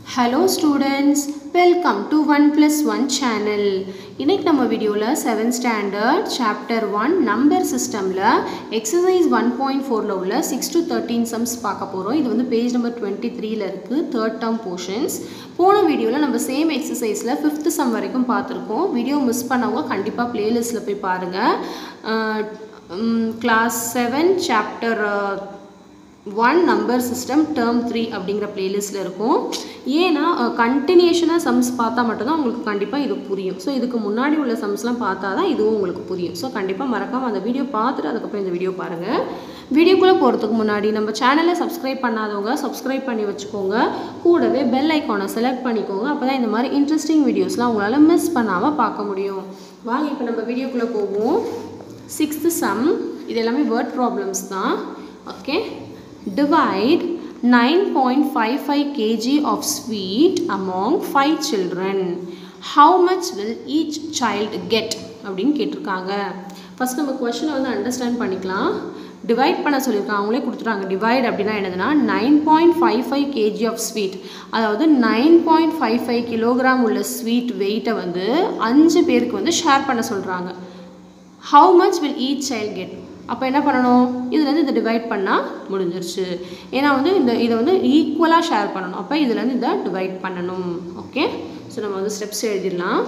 hello students welcome to one plus one channel இன்னைக்கு நம்ம வீடியோவில் seventh standard chapter one number சிஸ்டமில் exercise one point ஃபோரில் உள்ள சிக்ஸ் டு தேர்ட்டீன் சம்ஸ் பார்க்க போகிறோம் இது வந்து பேஜ் நம்பர் டுவெண்ட்டி த்ரீல இருக்குது தேர்ட் டேர்ம் போர்ஷன்ஸ் போன வீடியோவில் நம்ம சேம் எக்ஸசைஸில் ஃபிஃப்த் சம் வரைக்கும் பார்த்துருக்கோம் வீடியோ மிஸ் பண்ணவங்க கண்டிப்பாக ப்ளேலிஸ்ட்டில் போய் பாருங்கள் class seven chapter one number system term three அப்படிங்கிற பிளேலிஸ்ட்டில் இருக்கும் ஏன்னா கண்டினியூஷனாக சம்ஸ் பார்த்தா மட்டும்தான் உங்களுக்கு கண்டிப்பாக இது புரியும் ஸோ இதுக்கு முன்னாடி உள்ள சம்ஸ்லாம் பார்த்தா தான் இதுவும் உங்களுக்கு புரியும் ஸோ கண்டிப்பாக மறக்காமல் அந்த வீடியோ பார்த்துட்டு அதுக்கப்புறம் இந்த வீடியோ பாருங்கள் வீடியோக்குள்ளே போகிறதுக்கு முன்னாடி நம்ம சேனலை சப்ஸ்கிரைப் பண்ணாதவங்க சப்ஸ்கிரைப் பண்ணி வச்சுக்கோங்க கூடவே பெல் ஐக்கானை செலக்ட் பண்ணிக்கோங்க அப்போ தான் இந்த மாதிரி இன்ட்ரெஸ்டிங் வீடியோஸ்லாம் உங்களால் மிஸ் பண்ணாமல் பார்க்க முடியும் வாங்க இப்போ நம்ம வீடியோக்குள்ளே போவோம் சிக்ஸ்த்து சம் இது எல்லாமே வேர்ட் ப்ராப்ளம்ஸ் தான் okay divide 9.55 kg of sweet among 5 children how much will each child get அப்படின்னு கேட்டிருக்காங்க ஃபஸ்ட் நம்ம கொஷனை வந்து அண்டர்ஸ்டாண்ட் பண்ணிக்கலாம் டிவைட் பண்ண சொல்லியிருக்காங்க அவங்களே கொடுத்துட்டாங்க டிவைட் அப்படின்னா என்னதுன்னா nine point five five KG of sweet அதாவது nine point five five kilogram உள்ள ஸ்வீட் வெயிட்டை வந்து அஞ்சு பேருக்கு வந்து ஷேர் பண்ண சொல்கிறாங்க how much will each child get அப்போ என்ன பண்ணணும் இதுலேருந்து இதை டிவைட் பண்ணால் முடிஞ்சிருச்சு ஏன்னா வந்து இந்த இதை வந்து ஈக்குவலாக ஷேர் பண்ணணும் அப்போ இதுலேருந்து இதை டிவைட் பண்ணணும் ஓகே ஸோ நம்ம வந்து ஸ்டெப்ஸ் எழுதிடலாம்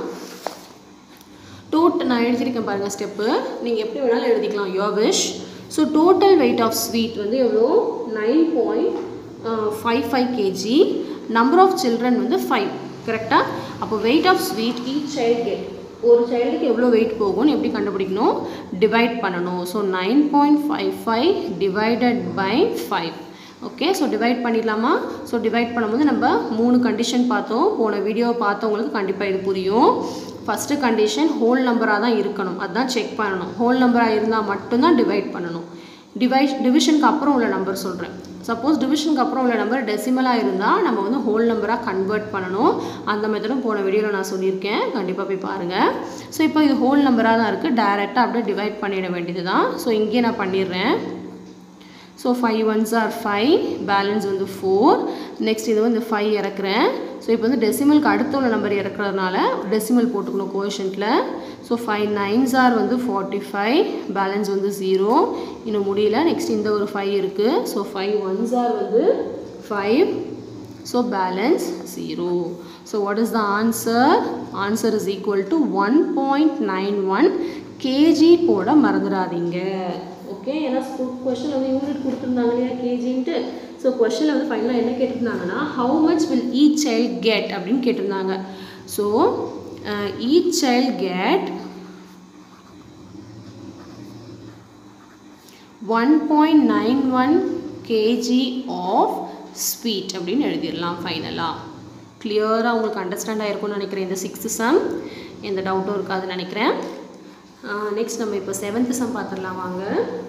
டோட் நான் எழுதியிருக்கேன் பாருங்கள் ஸ்டெப்பு நீங்கள் எப்படி வேணாலும் எழுதிக்கலாம் your wish so total weight of sweet வந்து எவ்வளோ nine point five five KG number of children வந்து ஃபைவ் கரெக்டாக அப்போ weight of sweet each child get ஒரு சைல்டுக்கு எவ்வளோ வெயிட் போகும்னு எப்படி கண்டுபிடிக்கணும் டிவைட் பண்ணணும் so nine point five five divided by five okay so divide பண்ணிடலாமா ஸோ டிவைட் பண்ணும்போது நம்ம மூணு கண்டிஷன் பார்த்தோம் போன வீடியோ பார்த்தவங்களுக்கு கண்டிப்பாக இது புரியும் ஃபஸ்ட்டு கண்டிஷன் ஹோல் நம்பராக தான் இருக்கணும் அதுதான் செக் பண்ணணும் ஹோல் நம்பராக இருந்தால் மட்டும்தான் டிவைட் பண்ணணும் டிவைஸ் டிவிஷனுக்கு அப்புறம் உள்ள நம்பர் சொல்கிறேன் சப்போஸ் டிவிஷனுக்கு அப்புறம் உள்ள நம்பர் டெசிமலாக இருந்தால் நம்ம வந்து ஹோல் நம்பராக கன்வெர்ட் பண்ணணும் அந்த மெத்தடும் போன வீடியோவில் நான் சொல்லியிருக்கேன் கண்டிப்பாக போய் பாருங்கள் ஸோ இப்போ இது ஹோல் நம்பராக தான் இருக்குது டைரெக்டாக அப்படியே டிவைட் பண்ணிட வேண்டியது தான் ஸோ இங்கேயே நான் பண்ணிடுறேன் so five ones are five balance வந்து ஃபோர் நெக்ஸ்ட் இது வந்து ஃபைவ் இறக்குறேன் ஸோ இப்போ வந்து டெசிமலுக்கு அடுத்த உள்ள நம்பர் இறக்குறதுனால டெசிமல் போட்டுக்கணும் கோஷன்ட்டில் ஸோ ஃபைவ் நைன்ஸ் ஆர் வந்து ஃபார்ட்டி ஃபைவ் பேலன்ஸ் வந்து ஜீரோ இன்னும் முடியல நெக்ஸ்ட் இந்த ஒரு ஃபைவ் இருக்குது ஸோ ஃபைவ் ஒன்ஸ் ஆர் வந்து five so balance zero so what is the answer answer is equal to one point nine one KG போட மறந்துடாதீங்க ஓகே ஏன்னா கொஷின் வந்து யூனிட் கொடுத்துருந்தாங்க இல்லையா கேஜின்ட்டு ஸோ கொஷனில் வந்து ஃபைனலாக என்ன கேட்டிருந்தாங்கன்னா how much will each child get அப்படின்னு கேட்டிருந்தாங்க so each child get one point nine one KG of sweet அப்படின்னு எழுதிடலாம் ஃபைனலாக கிளியராக உங்களுக்கு அண்டர்ஸ்டாண்ட் ஆகிருக்கும்னு நினைக்கிறேன் இந்த சிக்ஸ்த்து சம் எந்த டவுட்டும் இருக்காதுன்னு நினைக்கிறேன் நெக்ஸ்ட் நம்ம இப்போ செவன்த்து சம் பார்த்துடலாம் வாங்க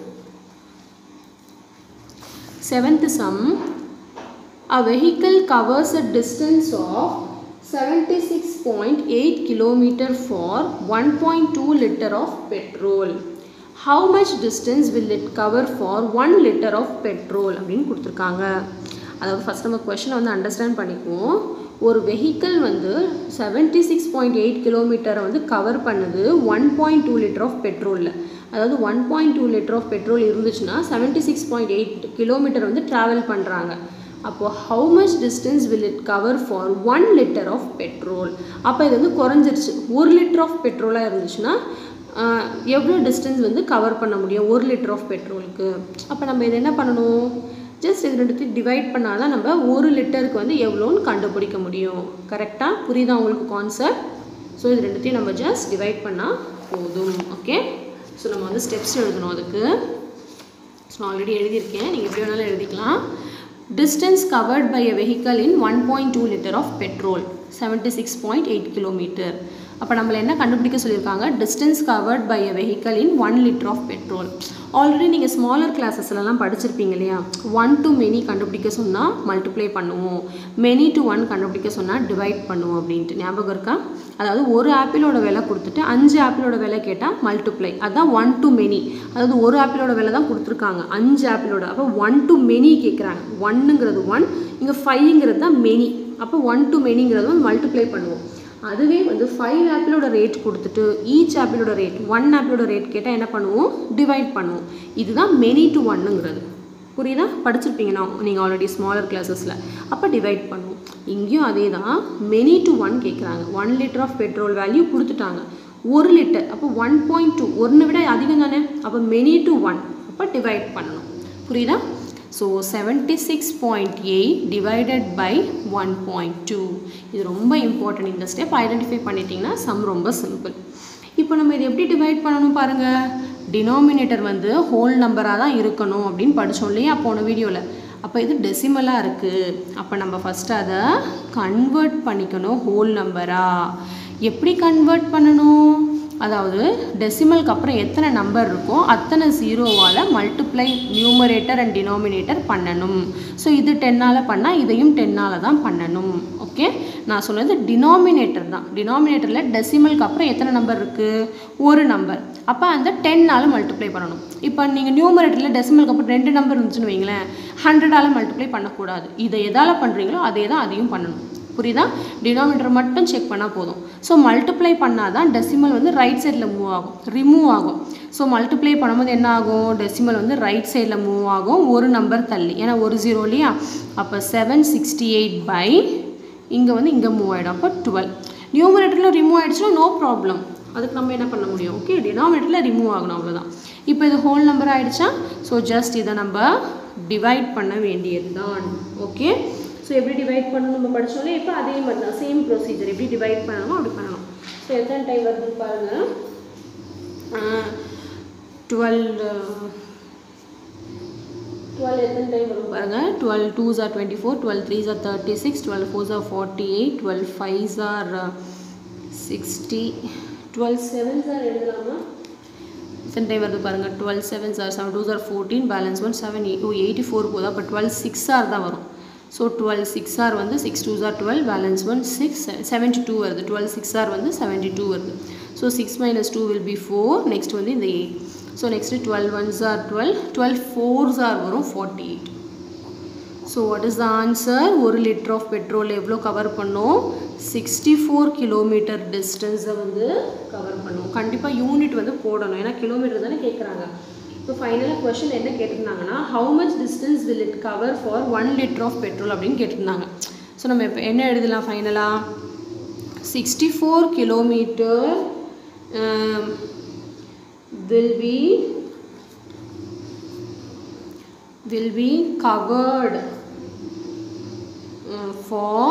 seventh sum a vehicle covers a distance of seventy six point eight kilometre for one point two litre of petrol how much distance will it cover for one litre of petrol அப்படின்னு கொடுத்துருக்காங்க அதாவது first நம்ம கொஷனை வந்து understand பண்ணிக்குவோம் ஒரு vehicle வந்து seventy six point eight கிலோமீட்டரை வந்து கவர் பண்ணுது one point two litre of பெட்ரோலில் அதாவது one point two litre of petrol இருந்துச்சுன்னா seventy six point eight kilometre வந்து ட்ராவல் பண்ணுறாங்க அப்போது how much distance will it cover for one litre of petrol அப்போ இது வந்து குறைஞ்சிருச்சு ஒரு லிட்டர் ஆஃப் பெட்ரோலாக இருந்துச்சுன்னா எவ்வளோ டிஸ்டன்ஸ் வந்து கவர் பண்ண முடியும் ஒரு லிட்டர் ஆஃப் பெட்ரோலுக்கு அப்போ நம்ம இதை என்ன பண்ணணும் ஜஸ்ட் இது ரெண்டுத்தையும் டிவைட் பண்ணால் தான் நம்ம ஒரு லிட்டருக்கு வந்து எவ்வளோன்னு கண்டுபிடிக்க முடியும் கரெக்டாக புரியுதா உங்களுக்கு கான்செப்ட் ஸோ இது ரெண்டுத்தையும் நம்ம ஜஸ்ட் டிவைட் பண்ணால் போதும் ஓகே ஸோ நம்ம வந்து ஸ்டெப்ஸ் எழுதணும் அதுக்கு ஸோ ஆல்ரெடி எழுதியிருக்கேன் நீங்கள் எப்படி வேணாலும் எழுதிக்கலாம் distance covered by a vehicle in one point two litre of petrol seventy six point eight kilometre அப்போ நம்மளை என்ன கண்டுபிடிக்க சொல்லியிருக்காங்க distance covered by a vehicle in one litre of petrol already நீங்கள் ஸ்மாலர் கிளாஸஸ்லலாம் படிச்சிருப்பீங்க இல்லையா ஒன் டு மெனி கண்டுபிடிக்க சொன்னால் மல்டிப்ளை பண்ணுவோம் மெனி டு ஒன் கண்டுபிடிக்க சொன்னால் டிவைட் பண்ணுவோம் அப்படின்ட்டு ஞாபகம் இருக்கா அதாவது ஒரு ஆப்பிளோட விலை கொடுத்துட்டு அஞ்சு ஆப்பிளோட விலை கேட்டால் மல்டிப்ளை அதுதான் ஒன் டு மெனி அதாவது ஒரு ஆப்பிளோட விலை தான் கொடுத்துருக்காங்க அஞ்சு ஆப்பிளோட அப்போ ஒன் டு மெனி கேட்குறாங்க ஒன்னுங்கிறது ஒன் இங்கே ஃபைவ்ங்கிறது தான் மெனி அப்போ ஒன் டு மெனிங்கிறது வந்து மல்டிப்ளை பண்ணுவோம் அதுவே வந்து ஃபைவ் ஆப்பிளோட ரேட் கொடுத்துட்டு ஈச் ஆப்பிளோட ரேட் ஒன் ஆப்பிளோட ரேட் கேட்டால் என்ன பண்ணுவோம் டிவைட் பண்ணுவோம் இதுதான் மெனி டு ஒன்னுங்கிறது புரியுதா படிச்சிருப்பீங்க நான் நீங்கள் ஆல்ரெடி ஸ்மாலர் கிளாஸஸில் அப்போ டிவைட் பண்ணுவோம் இங்கேயும் அதே தான் மெனி டு ஒன் கேட்குறாங்க one litre of petrol value கொடுத்துட்டாங்க ஒரு லிட்டர் அப்போ ஒன் பாயிண்ட் டூ ஒன்று விட அதிகம் தானே அப்போ மெனி டு ஒன் அப்போ டிவைட் பண்ணணும் புரியுதா so seventy six point eight divided by one point two இது ரொம்ப இம்பார்ட்டன்ட் இந்த ஸ்டெப் ஐடென்டிஃபை பண்ணிட்டீங்கன்னா சம் ரொம்ப சிம்பிள் இப்போ நம்ம இதை எப்படி டிவைட் பண்ணணும் பாருங்கள் டினாமினேட்டர் வந்து ஹோல் நம்பராக தான் இருக்கணும் அப்படின்னு படித்தோம் இல்லையா போன வீடியோவில் அப்போ இது டெசிமலாக இருக்குது அப்போ நம்ம ஃபஸ்ட்டு அதை கன்வெர்ட் பண்ணிக்கணும் ஹோல் நம்பராக எப்படி கன்வெர்ட் பண்ணணும் அதாவது டெசிமலுக்கு அப்புறம் எத்தனை நம்பர் இருக்கோ அத்தனை ஜீரோவால் மல்டிப்ளை நியூமரேட்டர் அண்ட் டினாமினேட்டர் பண்ணணும் ஸோ இது டென்னால் பண்ணால் இதையும் டென்னால் தான் பண்ணணும் ஓகே நான் சொன்னது டினாமினேட்டர் தான் டினாமினேட்டரில் டெசிமலுக்கு அப்புறம் எத்தனை நம்பர் இருக்குது ஒரு நம்பர் அப்போ அந்த டென்னால் மல்டிப்ளை பண்ணணும் இப்போ நீங்கள் நியூமரேட்டரில் டெசிமலுக்கு அப்புறம் ரெண்டு நம்பர் இருந்துச்சுன்னு வைங்களேன் ஹண்ட்ரடால் மல்டிப்ளை பண்ணக்கூடாது இதை எதால் பண்ணுறீங்களோ அதே தான் அதையும் பண்ணணும் புரியுதா டினாமினேட்டர் மட்டும் செக் பண்ணால் போதும் ஸோ மல்டிப்ளை பண்ணால் தான் டெசிமல் வந்து ரைட் சைடில் மூவ் ஆகும் ரிமூவ் ஆகும் ஸோ மல்டிப்ளை பண்ணும்போது என்ன ஆகும் டெசிமல் வந்து ரைட் சைடில் மூவ் ஆகும் ஒரு நம்பர் தள்ளி ஏன்னா ஒரு ஜீரோ இல்லையா அப்போ செவன் சிக்ஸ்டி எயிட் பை இங்கே வந்து இங்கே மூவ் ஆகிடும் அப்போ டுவெல் நியூமரேட்டரில் ரிமூவ் ஆகிடுச்சுன்னா நோ ப்ராப்ளம் அதுக்கு நம்ம என்ன பண்ண முடியும் ஓகே டினாமினேட்டரில் ரிமூவ் ஆகணும் அவ்வளோதான் இப்போ இது ஹோல் நம்பர் ஆகிடுச்சா ஸோ ஜஸ்ட் இதை நம்ம டிவைட் பண்ண வேண்டியது தான் ஓகே ஸோ எப்படி டிவைட் பண்ணணும் நம்ம படித்தோம்ல இப்போ அதே மாதிரி தான் சேம் ப்ரொசீஜர் எப்படி டிவைட் பண்ணணுமோ அப்படி பண்ணணும் ஸோ எத்தனை டைம் வருதுன்னு பாருங்கள் டுவெல் டுவெல் எத்தனை டைம் வரும் பாருங்கள் twelve twos are twenty four twelve threes are thirty six twelve fours are forty eight twelve fives are sixty twelve sevens are எழுதலாமா எத்தனை டைம் வருது பாருங்கள் twelve sevens are seven twos are fourteen balance one seven eight oh eighty four போதும் அப்போ twelve six are தான் வரும் so twelve six are வந்து six twos are twelve balance one six seventy two வருது twelve six are வந்து seventy two வருது so six minus two will be four next வந்து இந்த eight so next twelve ones are twelve twelve fours are வரும் forty eight so what is the answer ஒரு litre of petrol எவ்வளோ cover பண்ணோம் sixty four kilometre டிஸ்டன்ஸை வந்து cover பண்ணும் கண்டிப்பாக யூனிட் வந்து போடணும் ஏன்னா கிலோமீட்டர் தானே கேட்குறாங்க இப்போ ஃபைனலாக கொஷின் என்ன கேட்டிருந்தாங்கன்னா how much distance will it cover for one litre of petrol அப்படின்னு கேட்டிருந்தாங்க ஸோ நம்ம இப்போ என்ன எழுதலாம் ஃபைனலாக sixty four kilometre will be will be covered uh, for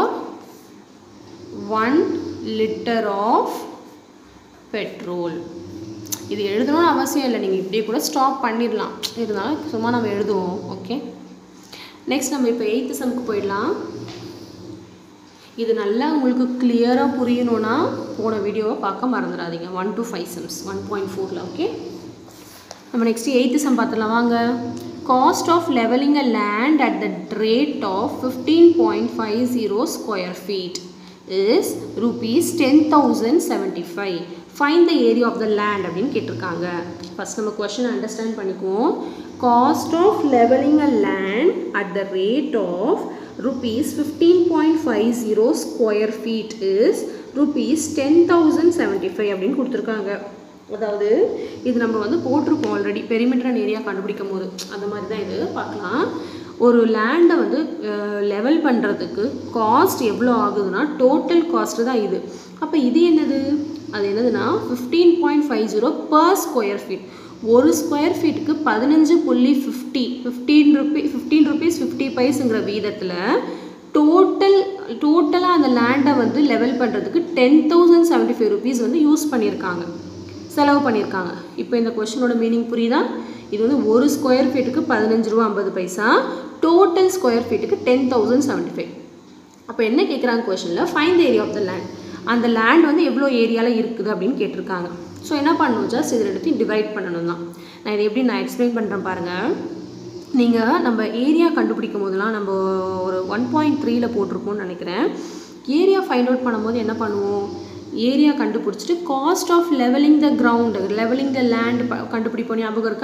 1 liter of petrol இது எழுதணும்னு அவசியம் இல்லை நீங்கள் இப்படியே கூட ஸ்டாப் பண்ணிடலாம் இருந்தாலும் சும்மா நம்ம எழுதுவோம் ஓகே நெக்ஸ்ட் நம்ம இப்போ எயித்து சம்க்கு போயிடலாம் இது நல்லா உங்களுக்கு கிளியராக புரியணும்னா போன வீடியோவை பார்க்க மறந்துடாதீங்க one to five sums one point ஃபோரில் ஓகே நம்ம நெக்ஸ்ட் எயித்து சம் பார்த்துடலாம் வாங்க cost of leveling a land at the rate of 15.50 square feet is rupees 10,075 find the area of the land அப்படின்னு கேட்டிருக்காங்க ஃபர்ஸ்ட் நம்ம கொஷின் அண்டர்ஸ்டாண்ட் பண்ணிக்குவோம் cost of leveling a land at the rate of rupees 15.50 square feet is rupees 10,075 அப்படின்னு கொடுத்துருக்காங்க அதாவது இது நம்ம வந்து போட்டிருக்கோம் ஆல்ரெடி பெரிமீட்டர் ஏரியா கண்டுபிடிக்கும் போது அந்த மாதிரி தான் இது பார்க்கலாம் ஒரு லேண்டை வந்து லெவல் பண்ணுறதுக்கு காஸ்ட் எவ்வளோ ஆகுதுன்னா டோட்டல் காஸ்ட்டு தான் இது அப்போ இது என்னது அது என்னதுன்னா fifteen point five zero per square feet ஒரு ஸ்கொயர் ஃபீட்டுக்கு பதினஞ்சு புள்ளி fifty fifteen rupee fifteen rupees fifty பைஸுங்கிற வீதத்தில் டோட்டல் டோட்டலாக அந்த லேண்டை வந்து லெவல் பண்ணுறதுக்கு ten thousand seventy five rupees வந்து யூஸ் பண்ணியிருக்காங்க செலவு பண்ணியிருக்காங்க இப்போ இந்த கொஷினோட மீனிங் புரியுதா இது வந்து ஒரு ஸ்கொயர் ஃபீட்டுக்கு பதினஞ்சு ரூபா ஐம்பது பைசா டோட்டல் ஸ்கொயர் ஃபீட்டுக்கு டென் தௌசண்ட் செவன்ட்டி ஃபைவ் அப்போ என்ன கேட்குறாங்க கொஷனில் find the area of the land அந்த லேண்ட் வந்து எவ்வளோ ஏரியாவில் இருக்குது அப்படின்னு கேட்டிருக்காங்க ஸோ என்ன பண்ணணும் ஜஸ்ட் இது ரெண்டுத்தையும் டிவைட் பண்ணணும் தான் நான் இதை எப்படி நான் எக்ஸ்பிளைன் பண்ணுறேன் பாருங்கள் நீங்கள் நம்ம ஏரியா கண்டுபிடிக்கும் போதெல்லாம் நம்ம ஒரு ஒன் பாயிண்ட் த்ரீல போட்டிருப்போம்னு நினைக்கிறேன் ஏரியா ஃபைண்ட் அவுட் பண்ணும்போது என்ன பண்ணுவோம் ஏரியா கண்டுபிடிச்சிட்டு cost of levelling the ground levelling the land கண்டுபிடிப்போம் ஞாபகம் இருக்கா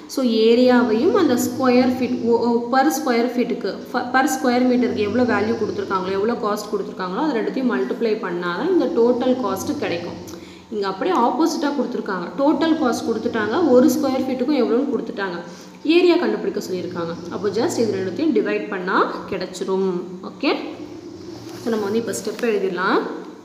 ஸோ ஏரியாவையும் அந்த ஸ்கொயர் ஃபீட் பர் ஸ்கொயர் ஃபீட்டுக்கு பர் ஸ்கொயர் மீட்டருக்கு எவ்வளோ வேல்யூ கொடுத்துருக்காங்களோ எவ்வளோ காஸ்ட் கொடுத்துருக்காங்களோ அது ரெண்டுத்தையும் மல்டிப்ளை பண்ணால் தான் இந்த டோட்டல் காஸ்ட்டு கிடைக்கும் இங்கே அப்படியே ஆப்போசிட்டாக கொடுத்துருக்காங்க டோட்டல் காஸ்ட் கொடுத்துட்டாங்க ஒரு ஸ்கொயர் ஃபீட்டுக்கும் எவ்வளோன்னு கொடுத்துட்டாங்க ஏரியா கண்டுபிடிக்க சொல்லியிருக்காங்க அப்போ ஜஸ்ட் இது ரெண்டுத்தையும் டிவைட் பண்ணால் கிடச்சிரும் ஓகே ஸோ நம்ம வந்து இப்போ ஸ்டெப் எழுதிடலாம்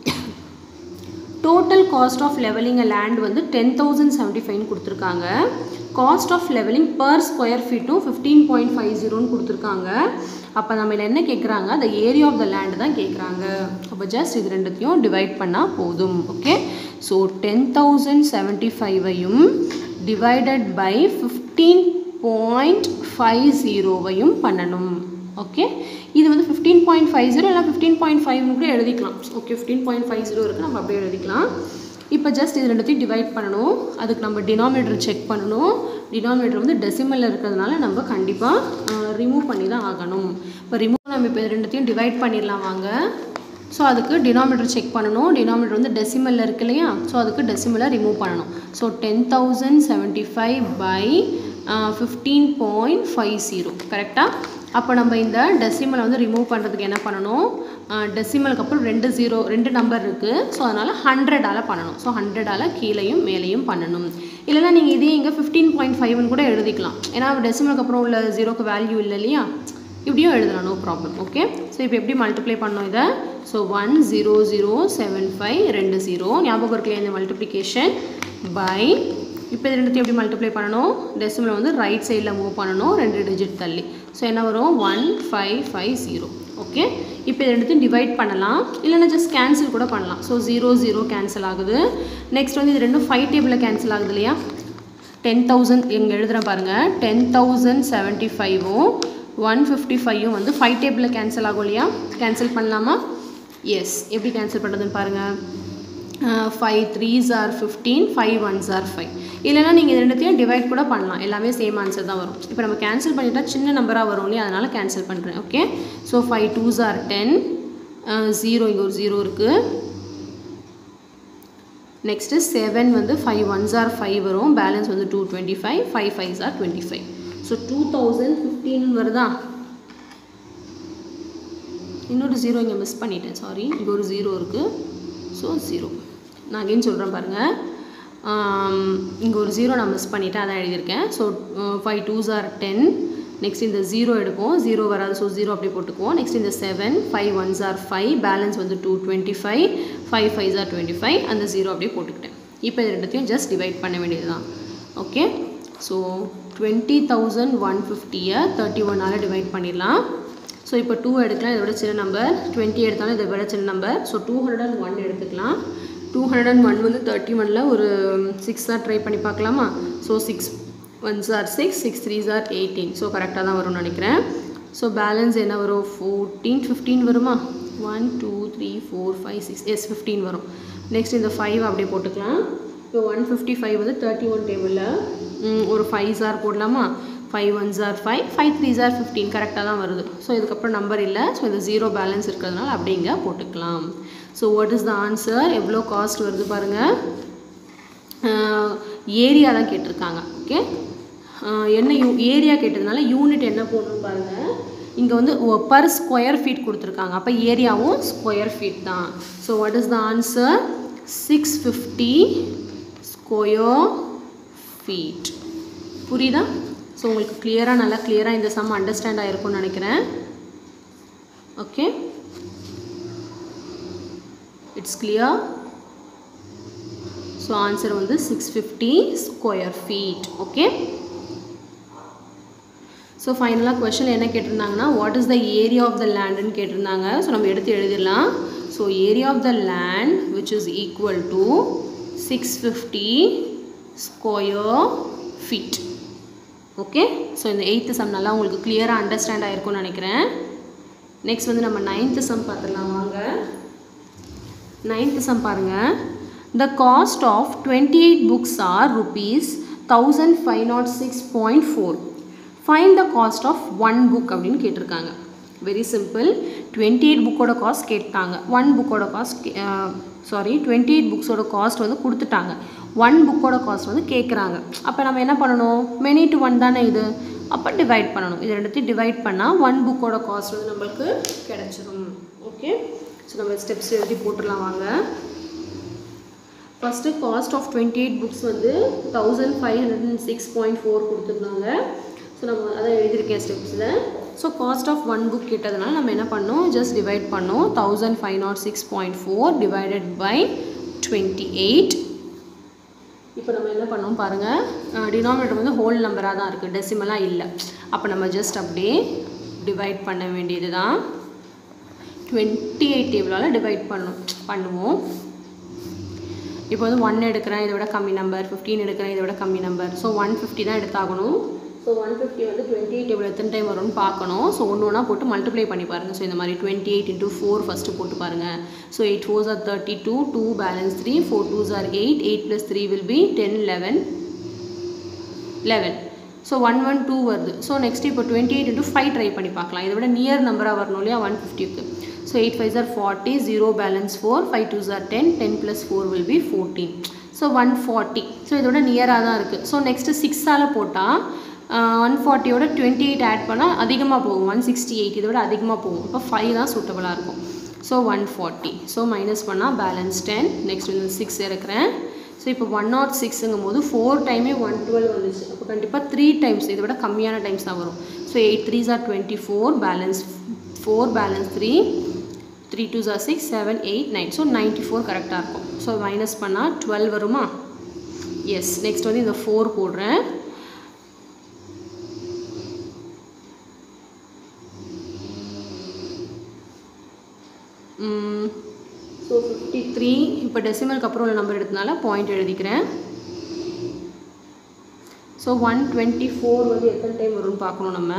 total cost of levelling a land வந்து டென் தௌசண்ட் செவன்ட்டி ஃபைவ்னு கொடுத்துருக்காங்க cost of levelling per square ஃபீட்டும் ஃபிஃப்டீன் பாயிண்ட் ஃபைவ் ஜீரோன்னு கொடுத்துருக்காங்க அப்போ நம்ம இதில் என்ன கேட்குறாங்க அந்த ஏரியா ஆஃப் த லேண்ட் தான் கேட்குறாங்க அப்போ ஜஸ்ட் இது ரெண்டுத்தையும் டிவைட் பண்ணால் போதும் okay so ten thousand seventy ஃபைவையும் divided by fifteen point five ஜீரோவையும் பண்ணணும் ஓகே இது வந்து ஃபிஃப்டீன் பாயிண்ட் ஃபைவ் ஜீரோ இல்லை ஃபிஃப்டீன் பாயிண்ட் ஃபைவ்னு கூட எழுதிக்கலாம் okay fifteen point five zero இருக்குது நம்ம அப்படியே எழுதிக்கலாம் இப்போ ஜஸ்ட் இது ரெண்டுத்தையும் டிவைட் பண்ணணும் அதுக்கு நம்ம டினாமினேட்டர் செக் பண்ணணும் டினாமினேட்டர் வந்து டெசிமலில் இருக்கிறதுனால நம்ம கண்டிப்பாக ரிமூவ் பண்ணி தான் ஆகணும் இப்போ ரிமூவ் நம்ம இப்போ இது ரெண்டுத்தையும் டிவைட் பண்ணிடலாம் வாங்க ஸோ அதுக்கு டினாமினேட்டர் செக் பண்ணணும் டினாமினேட்டர் வந்து டெசிமலில் இருக்கு இல்லையா ஸோ அதுக்கு டெசிமலை ரிமூவ் பண்ணணும் so ten thousand seventy five by fifteen point five zero கரெக்டாக அப்போ நம்ம இந்த டெசிமலை வந்து ரிமூவ் பண்ணுறதுக்கு என்ன பண்ணணும் டெசிமலுக்கு அப்புறம் ரெண்டு ஜீரோ ரெண்டு நம்பர் இருக்குது ஸோ அதனால் ஹண்ட்ரடால் பண்ணணும் ஸோ ஹண்ட்ரடால் கீழேயும் மேலேயும் பண்ணணும் இல்லைனா நீங்கள் இதே இங்கே ஃபிஃப்டீன் பாயிண்ட் ஃபைவ்னு கூட எழுதிக்கலாம் ஏன்னா டெசிமலுக்கு அப்புறம் உள்ள ஜீரோக்கு வேல்யூ இல்லை இல்லையா இப்படியும் எழுதலாம் நோ ப்ராப்ளம் ஓகே ஸோ இப்போ எப்படி மல்டிப்ளை பண்ணோம் இதை so one zero zero seven five ரெண்டு ஜீரோ ஞாபகம் இருக்கலையா இந்த மல்டிப்ளிகேஷன் பை இப்போ இது ரெண்டுத்தையும் எப்படி மல்டிப்ளை பண்ணணும் டெசிமலை வந்து ரைட் சைடில் மூவ் பண்ணணும் ரெண்டு டிஜிட் தள்ளி ஸோ என்ன வரும் one five five zero okay இப்போ இது ரெண்டுத்தையும் டிவைட் பண்ணலாம் இல்லைன்னா ஜஸ்ட் கேன்சல் கூட பண்ணலாம் ஸோ ஜீரோ ஜீரோ கேன்சல் ஆகுது நெக்ஸ்ட் வந்து இது ரெண்டும் ஃபைவ் டேபிளில் கேன்சல் ஆகுது இல்லையா டென் தௌசண்ட் இங்கே எழுதுகிறேன் பாருங்கள் டென் தௌசண்ட் செவன்ட்டி ஃபைவும் ஒன் ஃபிஃப்டி ஃபைவும் வந்து ஃபைவ் டேபிளில் கேன்சல் ஆகும் இல்லையா கேன்சல் பண்ணலாமா எஸ் எப்படி கேன்சல் பண்ணுறதுன்னு பாருங்கள் five threes are fifteen five ones are five இல்லைனா நீங்கள் இது ரெண்டுத்தையும் டிவைட் கூட பண்ணலாம் எல்லாமே சேம் ஆன்சர் தான் வரும் இப்போ நம்ம கேன்சல் பண்ணிட்டா சின்ன நம்பராக வரும் இல்லையா அதனால் கேன்சல் பண்ணுறேன் okay so five twos are ten zero இங்கே ஒரு ஜீரோ இருக்குது நெக்ஸ்ட்டு செவன் வந்து ஃபைவ் ஒன்ஸ் ஆர் ஃபைவ் வரும் பேலன்ஸ் வந்து two twenty five five fives are twenty five so two thousand fifteen வருதா இன்னொரு ஜீரோ இங்கே மிஸ் பண்ணிட்டேன் சாரி இங்கே ஒரு ஜீரோ இருக்குது ஸோ ஜீரோ நான் அகெயின் சொல்கிறேன் பாருங்கள் இங்கே ஒரு ஜீரோ நான் மிஸ் பண்ணிவிட்டேன் அதான் எழுதியிருக்கேன் so five twos are ten next இந்த ஜீரோ எடுப்போம் ஜீரோ வராது ஸோ ஜீரோ அப்படி போட்டுக்குவோம் நெக்ஸ்ட் இந்த seven five ones are five balance வந்து two twenty five five fives are twenty five அந்த ஜீரோ அப்படியே போட்டுக்கிட்டேன் இப்போ இது ரெண்டுத்தையும் ஜஸ்ட் டிவைட் பண்ண வேண்டியது தான் okay so twenty thousand one ஃபிஃப்டியை தேர்ட்டி ஒன்னால் டிவைட் பண்ணிடலாம் ஸோ இப்போ டூ எடுக்கலாம் இதோட சின்ன நம்பர் டுவெண்ட்டி எடுத்தாலும் இதை விட சின்ன number so two hundred and one எடுத்துக்கலாம் டூ ஹண்ட்ரட் அண்ட் ஒன் வந்து தேர்ட்டி ஒனில் ஒரு சிக்ஸ் தான் ட்ரை பண்ணி பார்க்கலாமா so six ones are six six threes are eighteen so கரெக்டாக தான் வரும்னு நினைக்கிறேன் ஸோ பேலன்ஸ் என்ன வரும் ஃபோர்டீன் ஃபிஃப்டீன் வருமா one two three four five six yes fifteen வரும் நெக்ஸ்ட் இந்த ஃபைவ் அப்படியே போட்டுக்கலாம் இப்போ ஒன் ஃபிஃப்டி ஃபைவ் வந்து தேர்ட்டி ஒன் டேபிளில் ஒரு ஃபைவ் சார் போடலாமா five ones are five five threes are fifteen கரெக்டாக தான் வருது ஸோ இதுக்கப்புறம் நம்பர் இல்லை ஸோ இந்த ஜீரோ பேலன்ஸ் இருக்கிறதுனால அப்படிங்க போட்டுக்கலாம் so what is the answer எவ்வளோ காஸ்ட் வருது பாருங்கள் ஏரியா தான் கேட்டிருக்காங்க ஓகே என்ன யூ ஏரியா கேட்டதுனால யூனிட் என்ன போடணும்னு பாருங்கள் இங்கே வந்து பர் ஸ்கொயர் ஃபீட் கொடுத்துருக்காங்க அப்போ ஏரியாவும் ஸ்கொயர் ஃபீட் தான் so what is the answer six fifty square feet புரியுதா ஸோ உங்களுக்கு கிளியராக நல்லா கிளியராக இந்த சம் அண்டர்ஸ்டாண்ட் ஆகிருக்கும்னு நினைக்கிறேன் okay it's clear so answer வந்து six fifty square feet okay so ஃபைனலாக கொஷின் என்ன கேட்டிருந்தாங்கன்னா what is the area of the லேண்டுன்னு கேட்டிருந்தாங்க ஸோ நம்ம எடுத்து எழுதிடலாம் so area of the land which is equal to six fifty square feet okay so இந்த எயித்து சம் நல்லா உங்களுக்கு கிளியராக அண்டர்ஸ்டாண்ட் ஆகிருக்கும்னு நினைக்கிறேன் நெக்ஸ்ட் வந்து நம்ம நைன்த்து சம் பார்த்துடலாம் வாங்க நைன்த்து சம் பாருங்கள் the cost of twenty eight books are rupees thousand five nought six point four fine the cost of one book அப்படின்னு கேட்டிருக்காங்க வெரி சிம்பிள் டுவெண்ட்டி எயிட் புக்கோட காஸ்ட் கேட்டாங்க ஒன் புக்கோட காஸ்ட் சாரி டுவெண்ட்டி எயிட் புக்ஸோட cost வந்து கொடுத்துட்டாங்க one புக்கோட cost வந்து கேட்குறாங்க அப்போ நம்ம என்ன பண்ணணும் மெனி டு ஒன் தானே இது அப்போ டிவைட் பண்ணணும் இது ரெண்டுத்தையும் டிவைட் பண்ணால் ஒன் புக்கோட காஸ்ட் வந்து நம்மளுக்கு கிடச்சிரும் ஓகே ஸோ நம்ம ஸ்டெப்ஸ் எழுதி போட்டுடலாம் வாங்க first cost of twenty eight books வந்து thousand five hundred and six point four கொடுத்துருந்தாங்க ஸோ நம்ம அதை எழுதியிருக்கேன் ஸ்டெப்ஸில் so cost of one book கேட்டதுனால நம்ம என்ன பண்ணோம் ஜஸ்ட் டிவைட் பண்ணோம் thousand five nought six point four divided by twenty eight இப்போ நம்ம என்ன பண்ணோம் பாருங்கள் டினாமினேட்டர் வந்து ஹோல் நம்பராக தான் இருக்குது டெசிமலாக இல்லை அப்போ நம்ம ஜஸ்ட் அப்படியே டிவைட் பண்ண வேண்டியது தான் டுவெண்ட்டி எயிட் டேபிளால் டிவைட் பண்ணும் பண்ணுவோம் இப்போ வந்து ஒன் எடுக்கிறேன் இதை விட கம்மி நம்பர் ஃபிஃப்டீன் எடுக்கிறேன் இதை விட கம்மி நம்பர் ஸோ ஒன் ஃபிஃப்டி தான் எடுத்தாகணும் ஸோ ஒன் ஃபிஃப்டி வந்து டுவெண்ட்டி எயிட் எவ்வளோ எத்தனை டைம் வரும்னு பார்க்கணும் ஸோ ஒன்று ஒன்றா போட்டு மல்டிப்ளை பண்ணி பாருங்கள் ஸோ இந்த மாதிரி twenty eight into four first போட்டு பாருங்கள் so eight fours are thirty two two balance three four twos are eight eight plus three will be ten eleven eleven so one one two வருது so next இப்போ twenty eight into five try பண்ணி பார்க்கலாம் இதை விட near நம்பராக வரணும் இல்லையா one ஃபிஃப்டிக்கு so eight fives are forty zero balance four five twos are ten ten plus four will be fourteen so one forty so இதோட நியராக தான் இருக்குது ஸோ நெக்ஸ்ட்டு சிக்ஸால் போட்டால் ஒன் ஃபார்ட்டியோட டுவெண்ட்டி எயிட் ஆட் பண்ணால் அதிகமாக போகும் ஒன் சிக்ஸ்டி எயிட் இதோட அதிகமாக போகும் இப்போ ஃபைவ் தான் சூட்டபுளாக இருக்கும் so one forty so minus பண்ணால் பேலன்ஸ் டென் நெக்ஸ்ட் வந்து சிக்ஸ் இருக்கிறேன் ஸோ இப்போ ஒன் நாட் சிக்ஸுங்கும் போது ஃபோர் டைமே ஒன் டுவெல் வந்துச்சு அப்போ கண்டிப்பாக த்ரீ டைம்ஸ் இதை விட கம்மியான டைம்ஸ் தான் வரும் so eight threes are twenty four balance four balance three three two are six seven eight nine so ninety four கரெக்டாக இருக்கும் ஸோ மைனஸ் பண்ணால் டுவெல் வருமா எஸ் நெக்ஸ்ட் வந்து இந்த ஃபோர் போடுறேன் ஸோ ஃபிஃப்டி த்ரீ இப்போ டெசிமலுக்கு அப்புறம் உள்ள நம்பர் எடுத்தனால பாயிண்ட் எழுதிக்கிறேன் ஸோ ஒன் டுவெண்ட்டி ஃபோர் வந்து எத்தனை டைம் வரும்னு பார்க்கணும் நம்ம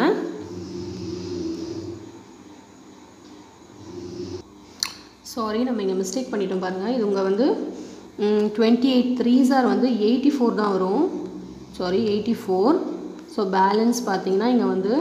சாரி நம்ம இங்கே மிஸ்டேக் பண்ணிட்டோம் பாருங்கள் இது உங்கள் வந்து டுவெண்ட்டி எயிட் த்ரீ சார் வந்து எயிட்டி ஃபோர் தான் வரும் sorry eighty four so balance பார்த்தீங்கன்னா இங்கே வந்து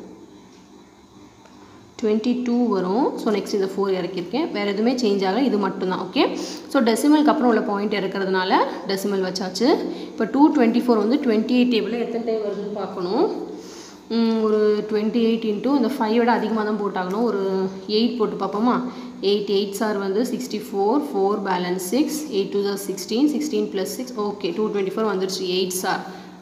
டுவெண்ட்டி டூ வரும் ஸோ நெக்ஸ்ட் இந்த ஃபோர் இறக்கியிருக்கேன் வேறு எதுவுமே சேஞ்ச் ஆகலை இது மட்டும்தான் ஓகே ஸோ டெசிமலுக்கு அப்புறம் உள்ள பாயிண்ட் இருக்கிறதுனால டெசிமல் வச்சாச்சு இப்போ டூ டுவெண்ட்டி ஃபோர் வந்து டுவெண்ட்டி எயிட் டேபிளில் எத்தனை டைம் வருதுன்னு பார்க்கணும் ஒரு டுவெண்ட்டி எயிட் இன்ட்டு இந்த ஃபைவ் விட அதிகமாக தான் போட்டாகணும் ஒரு எயிட் போட்டு பார்ப்போமா எயிட் எயிட் சார் வந்து sixty four four balance six eight two are sixteen sixteen plus six okay two twenty four வந்துருச்சு eight are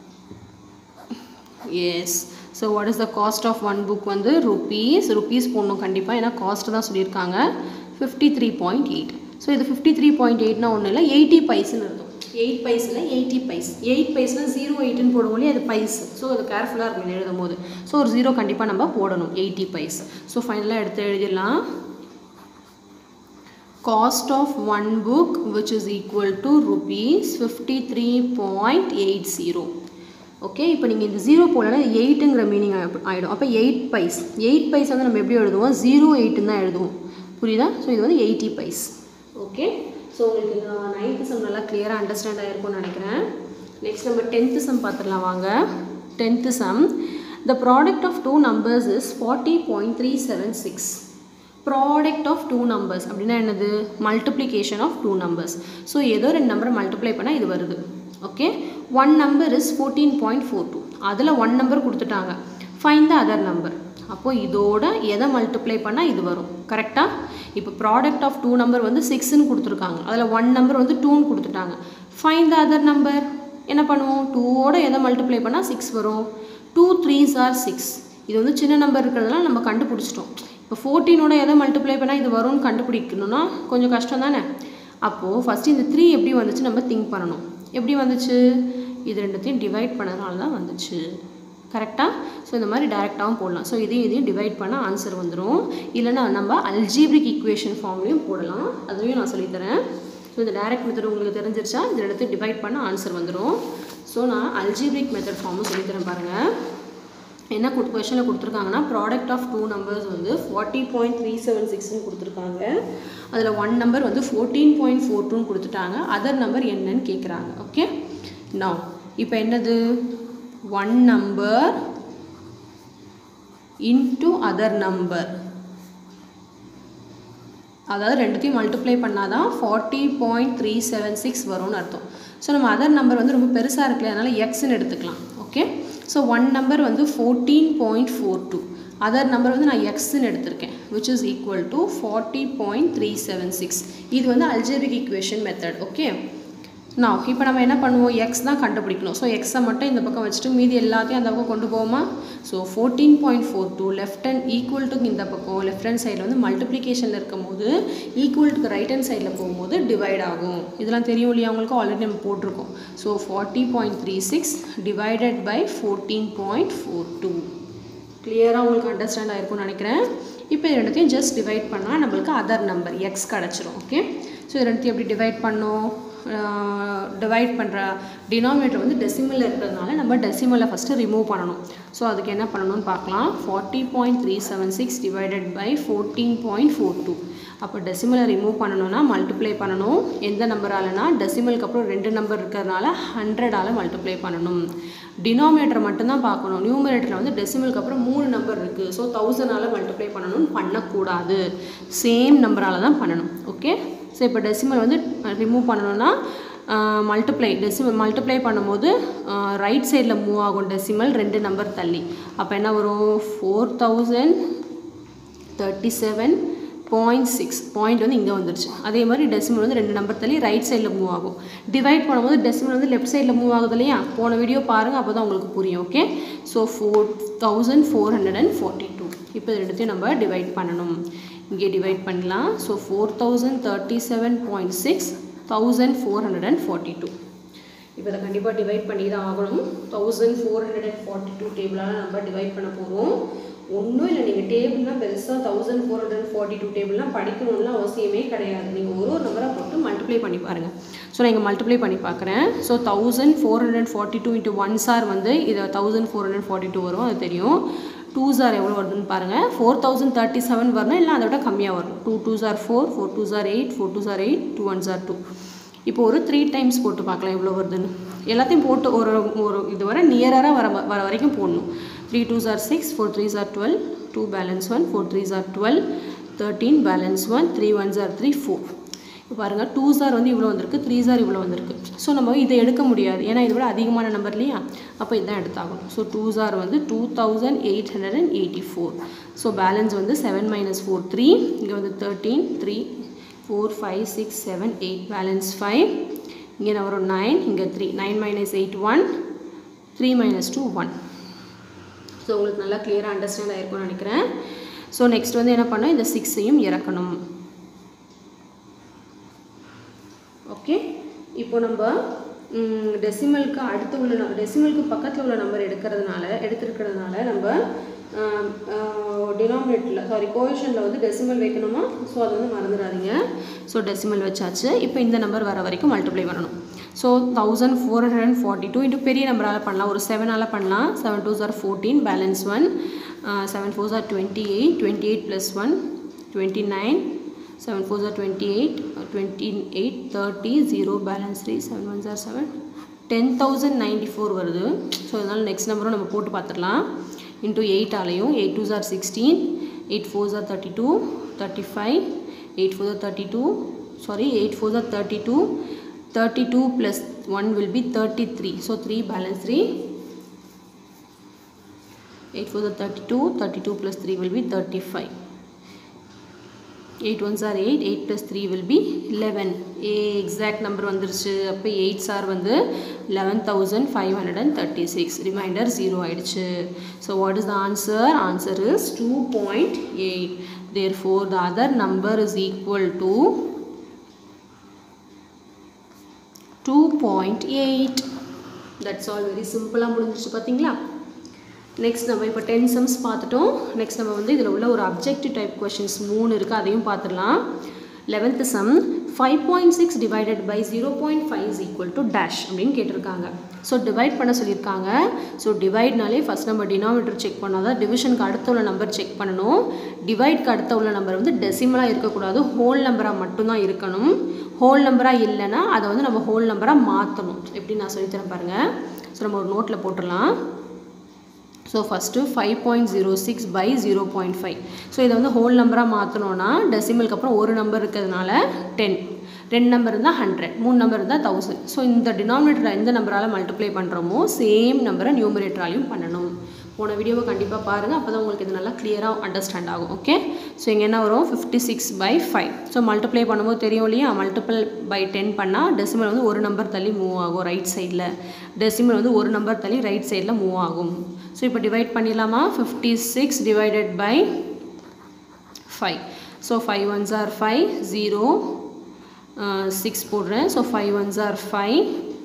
yes so what is the cost of one book வந்து rupees rupees போடணும் கண்டிப்பாக ஏன்னா cost தான் சொல்லியிருக்காங்க fifty three point eight so இது fifty three point எயிட்னா ஒன்றும் இல்லை எயிட்டி பைஸ்னு இருக்கும் எயிட் பைஸில் எயிட்டி பைஸ் எயிட் பைஸில் ஜீரோ எயிட்டுன்னு போடுவோம் இல்லையா அது பைஸ் ஸோ அது கேர்ஃபுல்லாக இருக்கும் இதை எழுதும் போது ஸோ ஒரு ஜீரோ கண்டிப்பாக நம்ம போடணும் எயிட்டி பைஸ் ஸோ ஃபைனலாக எடுத்து எழுதிடலாம் cost of one book which is equal to rupees 53.80 okay இப்போ நீங்கள் இந்த ஜீரோ போலனா எயிட்டுங்கிற மீனிங் ஆகிடும் அப்போ எயிட் பைஸ் எயிட் பைஸ் வந்து நம்ம எப்படி எழுதுவோம் ஜீரோ எயிட்டுன்னு தான் எழுதுவோம் புரியுதா ஸோ இது வந்து எயிட்டி பைஸ் ஓகே ஸோ உங்களுக்கு இந்த நைன்த்து சம் நல்லா கிளியராக அண்டர்ஸ்டாண்ட் ஆகிருக்கும்னு நினைக்கிறேன் நெக்ஸ்ட் நம்ம டென்த்து சம் பார்த்துடலாம் வாங்க tenth sum the product of two numbers is forty point three seven six product of two numbers அப்படின்னா என்னது multiplication of two numbers so ஏதோ ரெண்டு நம்பரை மல்டிப்ளை பண்ணால் இது வருது okay one number is fourteen point four two அதில் one number கொடுத்துட்டாங்க ஃபைன் த அதர் நம்பர் அப்போது இதோட எதை மல்டிப்ளை பண்ணால் இது வரும் கரெக்டாக இப்போ ப்ராடக்ட் ஆஃப் டூ நம்பர் வந்து சிக்ஸ்ன்னு கொடுத்துருக்காங்க அதில் ஒன் நம்பர் வந்து டூன்னு கொடுத்துட்டாங்க ஃபைன் த அதர் நம்பர் என்ன பண்ணுவோம் டூவோட எதை மல்டிப்ளை பண்ணால் சிக்ஸ் வரும் டூ த்ரீஸ் ஆர் சிக்ஸ் இது வந்து சின்ன நம்பர் இருக்கிறதுனால நம்ம கண்டுபிடிச்சிட்டோம் இப்போ ஃபோர்டீனோட எதை மல்டிப்ளை பண்ணால் இது வரும்னு கண்டுபிடிக்கணும்னா கொஞ்சம் கஷ்டம் தானே அப்போது ஃபஸ்ட்டு இந்த த்ரீ எப்படி வந்துச்சு நம்ம திங்க் பண்ணணும் எப்படி வந்துச்சு இது ரெண்டுத்தையும் டிவைட் பண்ணதுனால தான் வந்துச்சு கரெக்டாக ஸோ இந்த மாதிரி டேரெக்டாகவும் போடலாம் ஸோ இதையும் இதையும் டிவைட் பண்ண ஆன்சர் வந்துடும் இல்லைனா நம்ம அல்ஜீப்ரிக் ஈக்குவேஷன் ஃபார்ம்லேயும் போடலாம் அதையும் நான் சொல்லித்தரேன் ஸோ இந்த டேரக்ட் மெத்தட் உங்களுக்கு தெரிஞ்சிருச்சா இந்த இடத்துல டிவைட் பண்ண ஆன்சர் வந்துடும் ஸோ நான் அல்ஜீப்ரிக் மெத்தட் ஃபார்மும் சொல்லித்தரேன் பாருங்கள் என்ன கொடு கொஷனில் கொடுத்துருக்காங்கன்னா ப்ராடக்ட் ஆஃப் டூ நம்பர்ஸ் வந்து ஃபார்ட்டி பாயிண்ட் த்ரீ செவன் சிக்ஸ்னு கொடுத்துருக்காங்க அதில் ஒன் நம்பர் வந்து ஃபோர்டீன் பாயிண்ட் ஃபோர் டூன்னு கொடுத்துட்டாங்க அதர் நம்பர் என்னன்னு கேட்குறாங்க ஓகே நான் இப்போ என்னது one number into other number அதாவது ரெண்டுத்தையும் மல்டிப்ளை பண்ணால் தான் forty point three seven six வரும்னு அர்த்தம் ஸோ நம்ம அதர் நம்பர் வந்து ரொம்ப பெருசாக இருக்குல்ல அதனால் எக்ஸ்ன்னு எடுத்துக்கலாம் ஓகே ஸோ ஒன் நம்பர் வந்து fourteen point four two other number வந்து நான் எக்ஸ்ன்னு எடுத்திருக்கேன் which is equal to forty point three seven six இது வந்து அல்ஜெபிக் ஈக்குவேஷன் மெத்தட் ஓகே நான் இப்போ நம்ம என்ன பண்ணுவோம் எக்ஸ் தான் கண்டுபிடிக்கணும் ஸோ எக்ஸை மட்டும் இந்த பக்கம் வச்சுட்டு மீதி எல்லாத்தையும் அந்த பக்கம் கொண்டு போவோமா so fourteen point four two left hand equal to இந்த பக்கம் லெஃப்ட் ஹேண்ட் சைடில் வந்து மல்டிப்ளிகேஷனில் இருக்கும் போது ஈக்குவல் டு ரைட் ஹேண்ட் சைடில் போகும்போது டிவைட் ஆகும் இதெல்லாம் தெரியும் இல்லையா அவங்களுக்கு ஆல்ரெடி நம்ம போட்டிருக்கோம் so forty point three six divided by fourteen point four two கிளியராக உங்களுக்கு அண்டர்ஸ்டாண்ட் ஆயிருக்கும்னு நினைக்கிறேன் இப்போ இது ரெண்டுத்தையும் ஜஸ்ட் டிவைட் பண்ணால் நம்மளுக்கு அதர் நம்பர் எக்ஸ் கிடச்சிரும் ஓகே ஸோ இது ரெண்டுத்தையும் எப்படி டிவைட் பண்ணோம் டிவைட் பண்ணுற டினாமினேட்டர் வந்து டெசிமலில் இருக்கிறதுனால நம்ம டெசிமலை ஃபஸ்ட்டு ரிமூவ் பண்ணணும் ஸோ அதுக்கு என்ன பண்ணணும்னு பார்க்கலாம் forty point three seven six divided by fourteen point four two அப்போ டெசிமலை ரிமூவ் பண்ணணும்னா மல்டிப்ளை பண்ணணும் எந்த நம்பராலனா டெசிமலுக்கு அப்புறம் ரெண்டு நம்பர் இருக்கிறதுனால ஹண்ட்ரடால் மல்டிப்ளை பண்ணணும் டினாமினேட்டர் மட்டும்தான் பார்க்கணும் நியூமரேட்டரில் வந்து டெசிமலுக்கு அப்புறம் மூணு நம்பர் இருக்குது ஸோ தௌசண்டால் மல்டிப்ளை பண்ணணும்னு பண்ணக்கூடாது சேம் நம்பரால் தான் பண்ணணும் ஓகே ஸோ இப்போ டெசிமல் வந்து ரிமூவ் பண்ணணும்னா மல்டிப்ளை டெசிமல் மல்டிப்ளை பண்ணும்போது ரைட் சைடில் மூவ் ஆகும் டெசிமல் ரெண்டு நம்பர் தள்ளி அப்போ என்ன வரும் four thousand thirty seven point six point வந்து இங்கே வந்துருச்சு அதே மாதிரி டெசிமல் வந்து ரெண்டு நம்பர் தள்ளி ரைட் சைடில் மூவ் ஆகும் டிவைட் பண்ணும்போது டெசிமல் வந்து லெஃப்ட் சைடில் மூவ் ஆகுது இல்லையா போன வீடியோ பாருங்கள் அப்போ தான் உங்களுக்கு புரியும் okay so four thousand four hundred and forty two இப்போ இது ரெண்டுத்தையும் நம்ம டிவைட் பண்ணணும் இங்கே டிவைட் பண்ணலாம் so four thousand thirty seven point six thousand four hundred and forty two இப்போ இதை கண்டிப்பாக டிவைட் பண்ணி தான் ஆகணும் thousand four hundred and forty two டேபிளால் நம்ம டிவைட் பண்ண போகிறோம் ஒன்றும் இல்லை நீங்கள் டேபிள்லாம் பெருசாக thousand four hundred and forty two டேபிள்லாம் படிக்கணும்லாம் அவசியமே கிடையாது நீங்கள் ஒரு ஒரு நம்பராக போட்டு மல்டிப்ளை பண்ணி பாருங்கள் ஸோ நான் இங்கே மல்டிப்ளை பண்ணி பார்க்குறேன் so thousand four hundred and forty two into one are வந்து இது thousand four hundred forty two வரும் அது தெரியும் டூ சார் எவ்வளோ வருதுன்னு பாருங்கள் ஃபோர் தௌசண்ட் தேர்ட்டி செவன் வரணும் இல்லை அதை விட கம்மியாக வரும் two two are four four two are eight four two are eight two one are two இப்போ ஒரு த்ரீ டைம்ஸ் போட்டு பார்க்கலாம் எவ்வளோ வருதுன்னு எல்லாத்தையும் போட்டு ஒரு ஒரு இது வர நியராக வர வர வரைக்கும் போடணும் three two are six four three are twelve two balance one four three are twelve thirteen balance one three one are three four இப்போ பாருங்கள் டூ சார் வந்து இவ்வளோ வந்திருக்கு த்ரீ சார் இவ்வளோ வந்திருக்கு ஸோ நம்ம இதை எடுக்க முடியாது ஏன்னா இதை விட அதிகமான நம்பர் இல்லையா அப்போ இதுதான் எடுத்தாகணும் ஸோ டூ சார் வந்து two thousand eight hundred and eighty four so balance வந்து செவன் மைனஸ் ஃபோர் த்ரீ இங்கே வந்து thirteen three four five six seven eight balance five இங்கே நான் வரும் நைன் இங்கே three nine minus eight one three minus two one so உங்களுக்கு நல்லா கிளியராக அண்டர்ஸ்டாண்ட் ஆயிருக்கும்னு நினைக்கிறேன் ஸோ நெக்ஸ்ட் வந்து என்ன பண்ணோம் இந்த சிக்ஸையும் இறக்கணும் ஓகே இப்போ நம்ம டெசிமலுக்கு அடுத்து உள்ள டெசிமலுக்கு பக்கத்தில் உள்ள நம்பர் எடுக்கிறதுனால எடுத்துருக்கிறதுனால நம்ம டினாமினேட்டில் சாரி கோஷனில் வந்து டெசிமல் வைக்கணுமா ஸோ அதை வந்து மறந்துடாதீங்க ஸோ டெசிமல் வச்சாச்சு இப்போ இந்த நம்பர் வர வரைக்கும் மல்டிப்ளை பண்ணணும் so thousand four hundred and forty two into பெரிய நம்பரால் பண்ணலாம் ஒரு செவனால் பண்ணலாம் seven two are fourteen balance one seven four are twenty eight twenty eight plus one twenty nine seven four are twenty eight twenty eight thirty zero balance three seven one are seven ten thousand ninety four வருது so அதனால் next நம்பரும் நம்ம போட்டு பார்த்துடலாம் into எயிட்டாலையும் eight two are sixteen eight four are thirty two thirty five eight four are thirty two sorry eight four are thirty two thirty two plus one will be thirty three so three balance three eight four are thirty two thirty two plus three will be thirty five eight one are eight eight plus three will be eleven a exact number வந்துருச்சு அப்போ eight are வந்து eleven thousand five hundred and thirty six remainder zero ஆயிடுச்சு so what is the answer answer is two point eight therefore the other number is equal to two point eight that's all very சிம்பிளாக முடிஞ்சிச்சு பார்த்தீங்களா next நம்ம இப்போ ten sums பார்த்துட்டோம் next நம்ம வந்து இதில் உள்ள ஒரு அப்ஜெக்டிவ் டைப் கொஷின்ஸ் மூணு இருக்குது அதையும் பார்த்துடலாம் eleventh sum five point six divided by zero point five is equal to dash அப்படின்னு கேட்டிருக்காங்க ஸோ டிவைட் பண்ண சொல்லியிருக்காங்க ஸோ டிவைட்னாலே ஃபஸ்ட் நம்ம டினாமினேட்டர் செக் பண்ணால் தான் டிவிஷனுக்கு அடுத்த உள்ள நம்பர் செக் பண்ணணும் டிவைட்க்கு அடுத்த உள்ள நம்பர் வந்து டெசிமலாக இருக்கக்கூடாது ஹோல் நம்பராக மட்டும்தான் இருக்கணும் ஹோல் நம்பராக இல்லைன்னா அதை வந்து நம்ம ஹோல் நம்பராக மாற்றணும் எப்படி நான் சொல்லித்தரேன் பாருங்கள் ஸோ நம்ம ஒரு நோட்டில் போட்டுடலாம் so so first five point zero six by zero point five so இதை வந்து ஹோல் நம்பராக மாற்றினோன்னா டெசிமலுக்கு அப்புறம் ஒரு நம்பர் இருக்கிறதுனால டென் ரெண்டு நம்பர் இருந்தால் ஹண்ட்ரட் மூணு நம்பர் இருந்தால் தௌசண்ட் ஸோ இந்த டினாமினேட்டர் எந்த நம்பரால் மல்டிப்ளை பண்ணுறோமோ சேம் நம்பரை நியூமரேட்டராலையும் பண்ணணும் போன வீடியோவை கண்டிப்பாக பாருங்கள் அப்போ தான் உங்களுக்கு இது நல்லா கிளியராக அண்டர்ஸ்டாண்ட் ஆகும் ஓகே ஸோ இங்கே என்ன வரும் fifty six by five so multiply பண்ணும்போது தெரியும் இல்லையா மல்டிபிள் பை டென் பண்ணால் டெசிமல் வந்து ஒரு நம்பர் தள்ளி மூவ் ஆகும் ரைட் சைடில் டெசிமல் வந்து ஒரு நம்பர் தள்ளி ரைட் சைடில் மூவ் ஆகும் ஸோ இப்போ டிவைட் பண்ணிடலாமா fifty six divided by five so five ones are five zero six போடுறேன் so five ones are five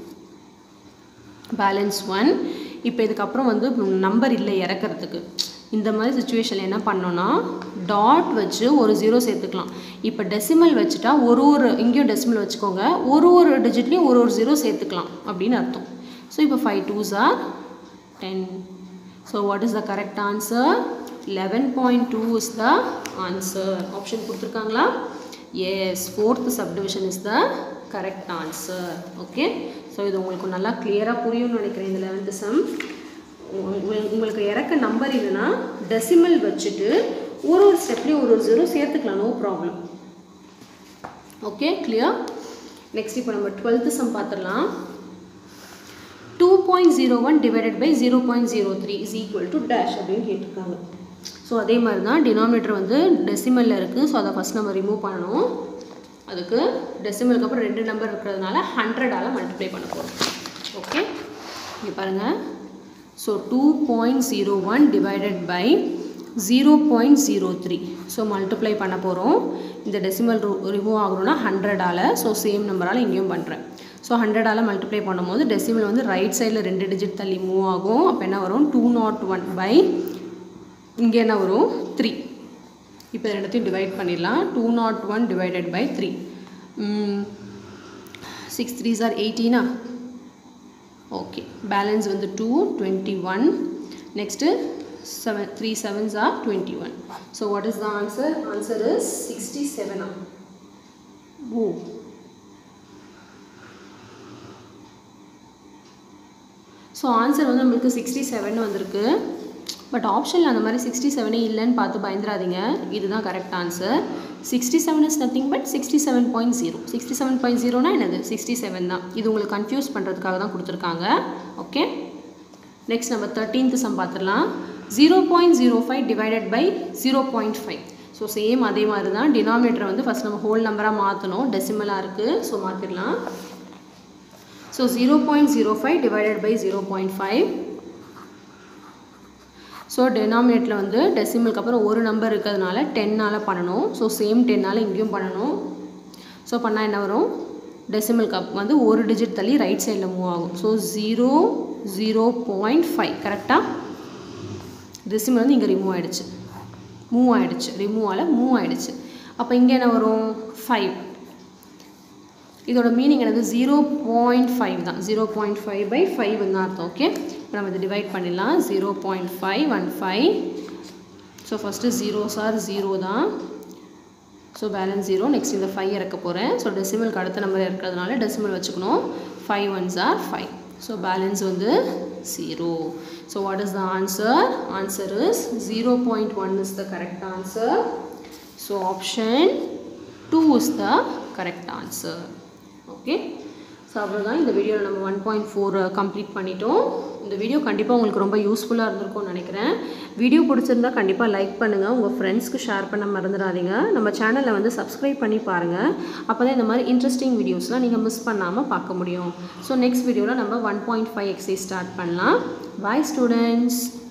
balance one இப்போ இதுக்கப்புறம் வந்து நம்பர் இல்லை இறக்கிறதுக்கு இந்த மாதிரி சுச்சுவேஷனில் என்ன பண்ணோன்னா டாட் வச்சு ஒரு ஜீரோ சேர்த்துக்கலாம் இப்போ டெசிமல் வச்சுட்டா ஒரு ஒரு இங்கேயும் டெசிமல் வச்சுக்கோங்க ஒரு ஒரு டிஜிட்லேயும் ஒரு ஒரு ஜீரோ சேர்த்துக்கலாம் அப்படின்னு அர்த்தம் ஸோ இப்போ five twos are ten so what is the correct answer eleven point two is the answer option கொடுத்துருக்காங்களா yes fourth subdivision is the correct answer okay so இது உங்களுக்கு நல்லா கிளியராக புரியும்னு நினைக்கிறேன் இந்த லெவன்த்து சம் உங்களுக்கு இறக்க நம்பர் இல்லைன்னா டெசிமல் வச்சுட்டு ஒரு ஒரு ஸ்டெப்லேயும் ஒரு ஒரு ஜீரோ சேர்த்துக்கலாம் no problem okay clear next இப்போ நம்ம டுவெல்த்து சம் பார்த்துடலாம் two point zero one divided by zero point zero three is equal to dash அப்படின்னு கேட்டிருக்காங்க ஸோ அதே மாதிரி தான் டினாமினேட்டர் வந்து டெசிமலில் இருக்குது ஸோ அதை ஃபஸ்ட் நம்ம ரிமூவ் பண்ணணும் அதுக்கு டெசிமலுக்கு அப்புறம் ரெண்டு நம்பர் இருக்கிறதுனால ஹண்ட்ரடால் மல்டிப்ளை பண்ண போகிறோம் ஓகே இங்கே பாருங்கள் so two point zero one divided by zero point zero three so multiply பண்ண போகிறோம் இந்த டெசிமல் ரிமூவ் ஆகணும்னா ஹண்ட்ரடால் ஸோ சேம் நம்பரால் இங்கேயும் பண்ணுறேன் ஸோ ஹண்ட்ரடால் மல்டிப்ளை பண்ணும்போது டெசிமல் வந்து ரைட் சைடில் ரெண்டு டிஜிட் தள்ளி மூவ் ஆகும் அப்போ என்ன வரும் டூ நாட் ஒன் பை இங்கே என்ன வரும் த்ரீ இப்போ ரெண்டுத்தையும் டிவைட் பண்ணிடலாம் two nought one divided by three six three are எயிட்டீனா ஓகே பேலன்ஸ் வந்து two twenty one next seven three sevens are twenty one so what is the answer answer is sixty செவனா oh so answer வந்து நம்மளுக்கு sixty seven வந்திருக்கு but ஆப்ஷனில் அந்த மாதிரி sixty செவனே இல்லைன்னு பார்த்து பயந்துடாதீங்க இதுதான் correct answer sixty seven is nothing but sixty seven point zero sixty seven point ஜீரோனா என்னது சிக்ஸ்டி செவன் தான் இது உங்களுக்கு கன்ஃபியூஸ் பண்ணுறதுக்காக தான் கொடுத்துருக்காங்க ஓகே நெக்ஸ்ட் நம்ம தேர்ட்டீன்த் சம் பார்த்துடலாம் zero point zero five divided by zero point five so same அதே மாதிரி தான் டினாமினேட்டரை வந்து ஃபஸ்ட் நம்ம ஹோல் நம்பராக மாற்றணும் டெசிமலாக இருக்குது ஸோ மாற்றிடலாம் so zero point zero five divided by zero point five so டெனாமினேட்டில் வந்து டெசிமலுக்கு அப்புறம் ஒரு நம்பர் இருக்கிறதுனால டென்னால் பண்ணணும் ஸோ சேம் டென்னால் இங்கேயும் பண்ணணும் ஸோ பண்ணால் என்ன வரும் டெசிமல் கப் வந்து ஒரு டிஜிட் தள்ளி ரைட் சைடில் மூவ் ஆகும் so zero zero point five கரெக்டாக டெசிமல் வந்து இங்கே ரிமூவ் ஆகிடுச்சு மூவ் ஆகிடுச்சு ரிமூவ் ஆல மூவ் ஆகிடுச்சு அப்போ இங்கே என்ன வரும் ஃபைவ் இதோட மீனிங் என்னது ஜீரோ பாயிண்ட் ஃபைவ் தான் zero point five by five தான் அர்த்தம் ஓகே இப்போ நம்ம இதை டிவைட் பண்ணிடலாம் zero point five one five so first zero are zero தான் ஸோ பேலன்ஸ் ஜீரோ நெக்ஸ்ட் இந்த ஃபைவ் இறக்க போகிறேன் ஸோ டெசிமலுக்கு அடுத்த நம்பர் இருக்கிறதுனால டெசிமல் வச்சுக்கணும் five ones are five so balance வந்து zero so what is the answer answer is zero point one is the correct answer so option two is the correct answer okay so அவ்வளோதான் இந்த வீடியோவில் நம்ம one point four complete பண்ணிட்டோம் இந்த video கண்டிப்பாக உங்களுக்கு ரொம்ப யூஸ்ஃபுல்லாக இருந்திருக்கும்னு நினைக்கிறேன் வீடியோ பிடிச்சிருந்தா கண்டிப்பாக லைக் பண்ணுங்கள் உங்கள் ஃப்ரெண்ட்ஸ்க்கு ஷேர் பண்ண மறந்துடாதீங்க நம்ம சேனலை வந்து சப்ஸ்கிரைப் பண்ணி பாருங்கள் அப்போ தான் இந்த மாதிரி இன்ட்ரெஸ்டிங் வீடியோஸ்லாம் நீங்கள் மிஸ் பண்ணாமல் பார்க்க முடியும் ஸோ நெக்ஸ்ட் வீடியோவில் நம்ம one point five exercise start பண்ணலாம் பாய் ஸ்டூடெண்ட்ஸ்